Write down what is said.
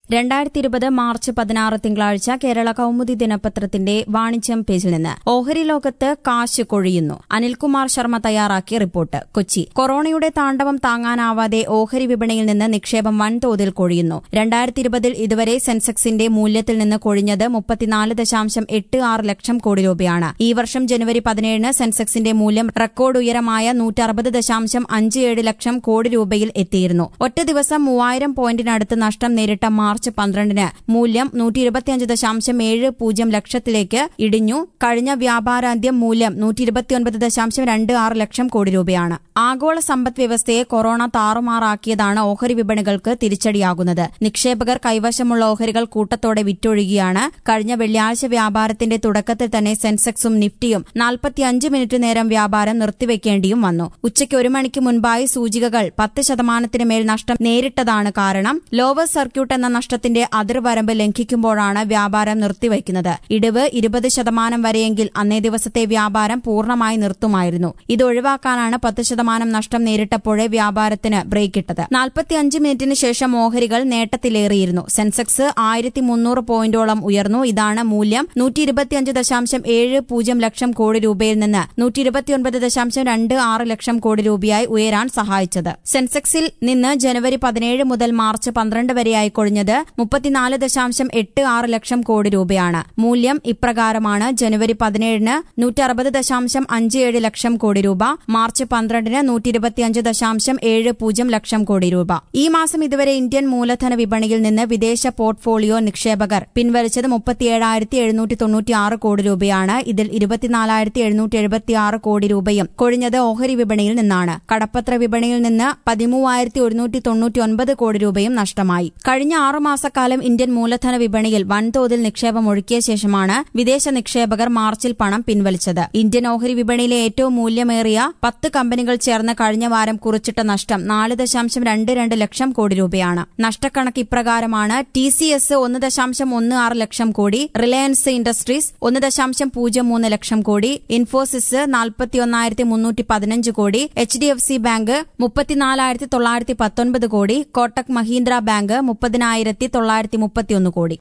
രണ്ടായിരത്തി ഇരുപത് മാർച്ച് പതിനാറ് തിങ്കളാഴ്ച കേരള കൌമുദി ദിനപത്രത്തിന്റെ വാണിജ്യം പേജിൽ നിന്ന് ഓഹരി ലോകത്ത് കാശ് കൊഴിയുന്നു അനിൽകുമാർ ശർമ്മ തയ്യാറാക്കിയ റിപ്പോർട്ട് കൊച്ചി കൊറോണയുടെ താണ്ഡവം താങ്ങാനാവാതെ ഓഹരി വിപണിയിൽ നിന്ന് നിക്ഷേപം വൻതോതിൽ കൊഴിയുന്നു രണ്ടായിരത്തി ഇരുപതിൽ ഇതുവരെ സെൻസെക്സിന്റെ മൂല്യത്തിൽ നിന്ന് കൊഴിഞ്ഞത് മുപ്പത്തിനാല് ദശാംശം എട്ട് ആറ് ലക്ഷം കോടി രൂപയാണ് ഈ വർഷം ജനുവരി പതിനേഴിന് സെൻസെക്സിന്റെ മൂല്യം റെക്കോർഡ് ഉയരമായ നൂറ്ററുപത് ദശാംശം അഞ്ച് ഏഴ് ലക്ഷം കോടി രൂപയിൽ എത്തിയിരുന്നു ഒറ്റ ദിവസം മൂവായിരം പോയിന്റിനടുത്ത് നഷ്ടം നേരിട്ട മാർച്ച് പന്ത്രണ്ടിന് മൂല്യം നൂറ്റി ഇരുപത്തിയഞ്ച് ദശാംശം ഏഴ് പൂജ്യം ലക്ഷത്തിലേക്ക് ഇടിഞ്ഞു കഴിഞ്ഞ വ്യാപാരാന്ത്യം മൂല്യം നൂറ്റി ഇരുപത്തിയൊൻപത് ദശാംശം രണ്ട് ആറ് ലക്ഷം കോടി രൂപയാണ് ആഗോള സമ്പദ് വ്യവസ്ഥയെ കൊറോണ താറുമാറാക്കിയതാണ് ഓഹരി വിപണികൾക്ക് തിരിച്ചടിയാകുന്നത് നിക്ഷേപകർ കൈവശമുള്ള ഓഹരികൾ കൂട്ടത്തോടെ വിറ്റൊഴുകിയാണ് കഴിഞ്ഞ വെള്ളിയാഴ്ച വ്യാപാരത്തിന്റെ തുടക്കത്തിൽ തന്നെ സെൻസെക്സും നിഫ്റ്റിയും നാൽപ്പത്തിയഞ്ച് മിനിറ്റ് നേരം വ്യാപാരം നിർത്തിവെക്കേണ്ടിയും വന്നു ഉച്ചയ്ക്ക് ഒരു മണിക്ക് മുൻപായി സൂചികകൾ പത്ത് ശതമാനത്തിന് മേൽ നഷ്ടം നേരിട്ടതാണ് കാരണം ലോവർ സർക്യൂട്ട് എന്ന നഷ്ടത്തിന്റെ അതിർവരമ്പ് ലംഘിക്കുമ്പോഴാണ് വ്യാപാരം നിർത്തിവയ്ക്കുന്നത് ഇടിവ് ഇരുപത് ശതമാനം വരെയെങ്കിൽ അന്നേ ദിവസത്തെ വ്യാപാരം പൂർണ്ണമായി നിർത്തുമായിരുന്നു ഇത് ഒഴിവാക്കാനാണ് പത്ത് ശതമാനം നഷ്ടം നേരിട്ടപ്പോഴേ വ്യാപാരത്തിന് ബ്രേക്കിട്ടത് നാൽപ്പത്തിയഞ്ച് മിനിറ്റിന് ശേഷം ഓഹരികൾ നേട്ടത്തിലേറിയിരുന്നു സെൻസെക്സ് ആയിരത്തി മുന്നൂറ് പോയിന്റോളം ഉയർന്നു ഇതാണ് മൂല്യം നൂറ്റി ഇരുപത്തിയഞ്ച് ദശാംശം ഏഴ് പൂജ്യം ലക്ഷം കോടി രൂപയിൽ നിന്ന് നൂറ്റി ഇരുപത്തിയൊൻപത് ദശാംശം രണ്ട് ആറ് ലക്ഷം കോടി രൂപയായി ഉയരാൻ സഹായിച്ചത് സെൻസെക്സിൽ നിന്ന് ജനുവരി പതിനേഴ് മുതൽ മാർച്ച് പന്ത്രണ്ട് വരെയായി കൊഴിഞ്ഞത് മുപ്പത്തിനാല് ദശാംശം എട്ട് ആറ് ലക്ഷം കോടി രൂപയാണ് മൂല്യം ഇപ്രകാരമാണ് ജനുവരി പതിനേഴിന് നൂറ്റി അറുപത് ദശാംശം അഞ്ച് ഏഴ് ലക്ഷം കോടി രൂപ മാർച്ച് പന്ത്രണ്ടിന് നൂറ്റി ഇരുപത്തിയഞ്ച് ദശാംശം ഏഴ് പൂജ്യം ലക്ഷം കോടി രൂപ ഈ മാസം ഇതുവരെ ഇന്ത്യൻ മൂലധന വിപണിയിൽ നിന്ന് വിദേശ പോർട്ട്ഫോളിയോ നിക്ഷേപകർ പിൻവലിച്ചത് മുപ്പത്തിയേഴായിരത്തി എഴുന്നൂറ്റി തൊണ്ണൂറ്റിയാറ് കോടി രൂപയാണ് ഇതിൽ ഇരുപത്തിനാലായിരത്തി എഴുന്നൂറ്റി എഴുപത്തിയാറ് കോടി രൂപയും കൊഴിഞ്ഞത് ഓഹരി വിപണിയിൽ നിന്നാണ് കടപ്പത്ര വിപണിയിൽ നിന്ന് പതിമൂവായിരത്തി ഒരുന്നൂറ്റി തൊണ്ണൂറ്റിയൊൻപത് കോടി രൂപയും നഷ്ടമായി കഴിഞ്ഞ ആറുമാസക്കാലം ഇന്ത്യൻ മൂലധന വിപണിയിൽ വൻതോതിൽ നിക്ഷേപം ഒഴുക്കിയ ശേഷമാണ് വിദേശ നിക്ഷേപകർ മാർച്ചിൽ പണം പിൻവലിച്ചത് ഇന്ത്യൻ ഓഹരി വിപണിയിലെ ഏറ്റവും മൂല്യമേറിയ പത്ത് കമ്പനികൾ ചേർന്ന് കഴിഞ്ഞ വാരം കുറിച്ചിട്ട നഷ്ടം നാല് ദശാംശം രണ്ട് രണ്ട് ലക്ഷം കോടി രൂപയാണ് നഷ്ടക്കണക്ക് ഇപ്രകാരമാണ് ടി സി എസ് ഒന്ന് ദശാംശം ഒന്ന് ആറ് ലക്ഷം കോടി റിലയൻസ് ഇൻഡസ്ട്രീസ് ഒന്ന് ദശാംശം പൂജ്യം മൂന്ന് ലക്ഷം കോടി ഇൻഫോസിസ് നാൽപ്പത്തിയൊന്നായിരത്തി മുന്നൂറ്റി പതിനഞ്ച് കോടി H D F C bank മുപ്പത്തിനാലായിരത്തി തൊള്ളായിരത്തി പത്തൊൻപത് കോടി കോട്ടക് മഹീന്ദ്ര ബാങ്ക് മുപ്പതിനായിരത്തി തൊള്ളായിരത്തി മുപ്പത്തിയൊന്ന് കോടി